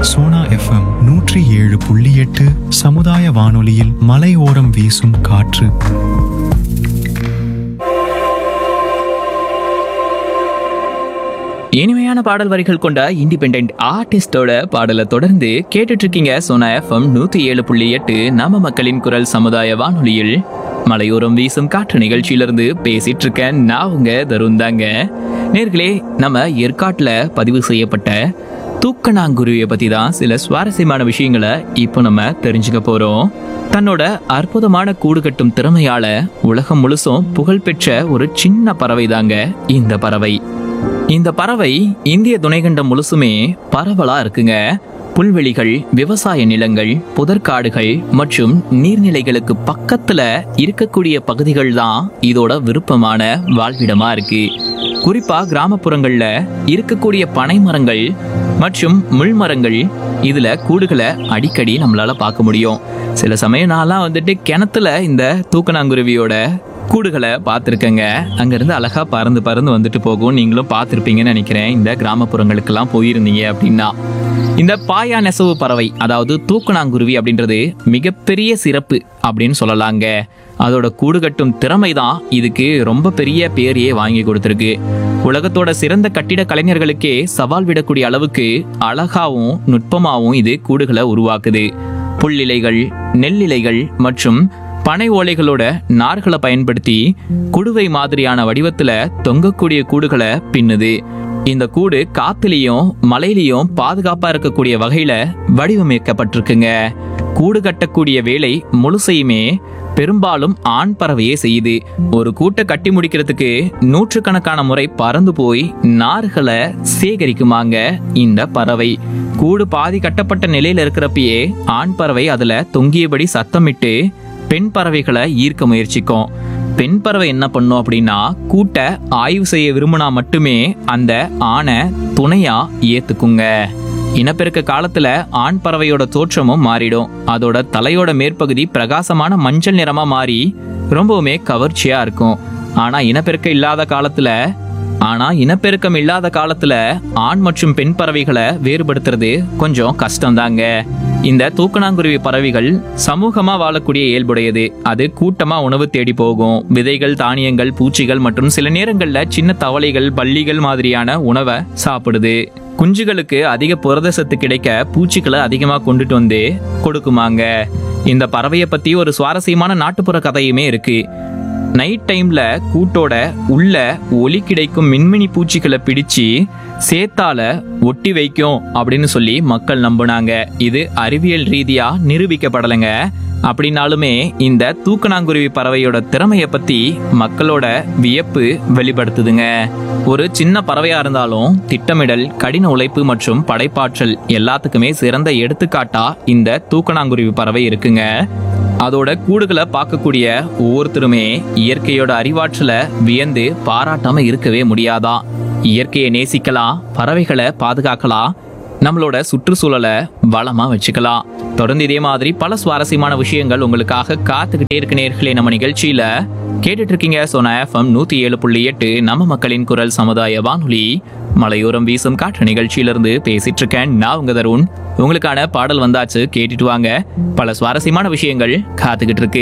Sona FM நூற்றி ஏழு புள்ளி எட்டு சமுதாய வானொலியில் மலையோரம் வீசும் காற்று இனிமையான பாடல் வரிகள் கொண்ட இண்டிபெண்ட் ஆர்டிஸ்டோட பாடலை தொடர்ந்து கேட்டுட்டு இருக்கீங்க சோனா எஃப்எம் நூத்தி ஏழு புள்ளி எட்டு நம்ம மக்களின் குரல் சமுதாய வானொலியில் மலையோரம் வீசும் காற்று நிகழ்ச்சியிலிருந்து பேசிட்டு இருக்கேன் நான் உங்க தருண் தாங்க நேர்களே நம்ம ஏற்காட்டுல பதிவு செய்யப்பட்ட தூக்கணாங்குருவியை பத்தி தான் சில சுவாரஸ்யமான விஷயங்களை இப்போ நம்ம தெரிஞ்சுக்க போறோம் தன்னோட அற்புதமான கூடு கட்டும் திறமையால உலகம் முழுசும் புகழ்பெற்ற ஒரு சின்ன பறவை தாங்க இந்த பறவை இந்த பறவை இந்திய துணைக்கண்டம் முழுசுமே பரவலா இருக்குங்க புல்வெளிகள் விவசாய நிலங்கள் புதற்காடுகள் மற்றும் நீர்நிலைகளுக்கு பக்கத்துல இருக்கக்கூடிய பகுதிகள் தான் இதோட விருப்பமான வாழ்விடமா இருக்கு குறிப்பா கிராமப்புறங்கள்ல இருக்கக்கூடிய பனை மரங்கள் மற்றும் முள் மரங்கள் இதுல கூடுகளை அடிக்கடி நம்மளால பார்க்க முடியும் சில சமயம் நான்லாம் வந்துட்டு கிணத்துல இந்த தூக்கணாங்குருவியோட கூடுகளை பார்த்துருக்கேங்க அங்கேருந்து அழகா பறந்து பறந்து வந்துட்டு போகும் நீங்களும் பார்த்துருப்பீங்கன்னு நினைக்கிறேன் இந்த கிராமப்புறங்களுக்கெல்லாம் போயிருந்தீங்க அப்படின்னா இந்த பாயா நெசவு பறவை அதாவது தூக்கணாங்குருவி அப்படின்றது மிகப்பெரிய சிறப்பு அப்படின்னு சொல்லலாங்க அதோட கூடு கட்டும் திறமை தான் இதுக்கு ரொம்ப பெரிய பேரையே வாங்கி கொடுத்துருக்கு உலகத்தோட சிறந்த கட்டிட கலைஞர்களுக்கே சவால் விடக்கூடிய அளவுக்கு அழகாவும் நுட்பமாவும் இது கூடுகளை உருவாக்குது புல்லிலைகள் நெல்லிலைகள் மற்றும் பனை ஓலைகளோட நார்களை பயன்படுத்தி குடுவை மாதிரியான வடிவத்துல தொங்கக்கூடிய கூடுகளை பின்னுது இந்த கூடு காத்துலயும் மலையிலயும் பாதுகாப்பா இருக்கக்கூடிய வகையில வடிவமைக்கப்பட்டிருக்குங்க கூடு கட்டக்கூடிய வேலை முழுசையுமே பெரும்பாலும் ஆண் பறவையே செய்யுது ஒரு கூட்டை கட்டி முடிக்கிறதுக்கு நூற்றுக்கணக்கான முறை பறந்து போய் நார்களை சேகரிக்குமாங்க இந்த பறவை கூடு பாதி கட்டப்பட்ட நிலையில இருக்கிறப்பயே ஆண் பறவை அதுல தொங்கியபடி சத்தமிட்டு பெண் பறவைகளை ஈர்க்க முயற்சிக்கும் பெண் பறவை என்ன பண்ணும் அப்படின்னா கூட்டை ஆய்வு செய்ய விரும்பினா மட்டுமே அந்த ஆணை துணையா ஏத்துக்குங்க இனப்பெருக்க காலத்துல ஆண் பறவையோட தோற்றமும் மாறிடும் அதோட தலையோட மேற்பகுதி பிரகாசமான மஞ்சள் நிறமா மாறி ரொம்பவுமே கவர்ச்சியா இருக்கும் ஆனா இனப்பெருக்க இல்லாத காலத்துல ஆனா இனப்பெருக்கம் இல்லாத காலத்துல ஆண் மற்றும் பெண் பறவைகளை வேறுபடுத்துறது கொஞ்சம் கஷ்டம்தாங்க இந்த தூக்கணாங்குருவி பறவைகள் சமூகமா வாழக்கூடிய இயல்புடையது அது கூட்டமா உணவு தேடி போகும் விதைகள் தானியங்கள் பூச்சிகள் மற்றும் சில நேரங்கள்ல சின்ன தவளைகள் பல்லிகள் மாதிரியான உணவை சாப்பிடுது குஞ்சுகளுக்கு அதிக புரதசத்து கிடைக்க பூச்சிகளை அதிகமா கொண்டுட்டு வந்து கொடுக்குமாங்க இந்த பறவையை பத்தி ஒரு சுவாரஸ்யமான நாட்டுப்புற கதையுமே இருக்கு நைட் டைம்ல கூட்டோட உள்ள ஒலி கிடைக்கும் மின்மினி பூச்சிகளை பிடிச்சு சேத்தால ஒட்டி வைக்கும் அப்படின்னு சொல்லி மக்கள் நம்புனாங்க இது அறிவியல் ரீதியா நிரூபிக்கப்படலைங்க அப்படின்னாலுமே இந்த தூக்கணாங்குருவி பறவையோட திறமையை பத்தி மக்களோட வியப்பு வெளிப்படுத்துதுங்க ஒரு சின்ன பறவையா இருந்தாலும் திட்டமிடல் கடின உழைப்பு மற்றும் படைப்பாற்றல் எல்லாத்துக்குமே சிறந்த எடுத்துக்காட்டா இந்த தூக்கணாங்குருவி பறவை இருக்குங்க அதோட கூடுகளை பார்க்கக்கூடிய ஒவ்வொருத்தருமே இயற்கையோட அறிவாற்றலை வியந்து பாராட்டாம இருக்கவே முடியாதான் இயற்கையை நேசிக்கலாம் பறவைகளை பாதுகாக்கலாம் நம்மளோட சுற்றுச்சூழலை வளமா வச்சுக்கலாம் தொடர்ந்து இதே மாதிரி பல சுவாரஸ்யமான விஷயங்கள் உங்களுக்காக காத்துக்கிட்டே இருக்க நேர்களே நம்ம நிகழ்ச்சியில கேட்டுட்டு இருக்கீங்க சோனா எஃப்எம் நூத்தி ஏழு புள்ளி எட்டு நம்ம மக்களின் குரல் சமுதாய வானொலி மலையோரம் வீசும் காற்று நிகழ்ச்சியிலிருந்து பேசிட்டு இருக்கேன் நான் உங்க தருண் உங்களுக்கான பாடல் வந்தாச்சு கேட்டுட்டு வாங்க பல சுவாரஸ்யமான விஷயங்கள் காத்துக்கிட்டு இருக்கு